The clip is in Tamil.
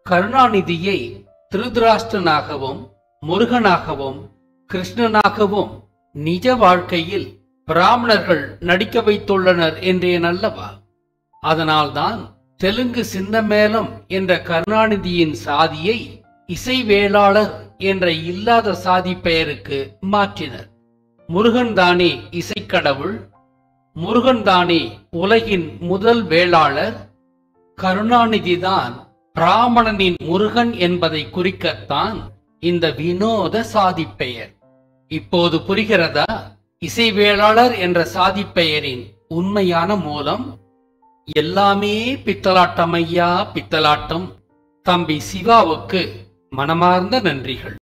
கருணாநிதியை திருதராஷ்டனாகவும் முருகனாகவும் கிருஷ்ணனாகவும் நிஜ வாழ்க்கையில் பிராமணர்கள் நடிக்க வைத்துள்ளனர் என்றேன் அல்லவா அதனால்தான் தெலுங்கு சின்னமேளம் என்ற கருணாநிதியின் சாதியை இசைவேளாளர் என்ற இல்லாத சாதி பெயருக்கு மாற்றினர் முருகன் தானே இசைக்கடவுள் முருகன் தானே உலகின் முதல் வேளாளர் கருணாநிதிதான் பிராமணனின் முருகன் என்பதை குறிக்கத்தான் இந்த வினோத சாதி பெயர் இப்போது புரிகிறதா இசைவேளாளர் என்ற சாதி பெயரின் உண்மையான மூலம் எல்லாமே பித்தலாட்டம் ஐயா பித்தலாட்டம் தம்பி சிவாவுக்கு மனமார்ந்த நன்றிகள்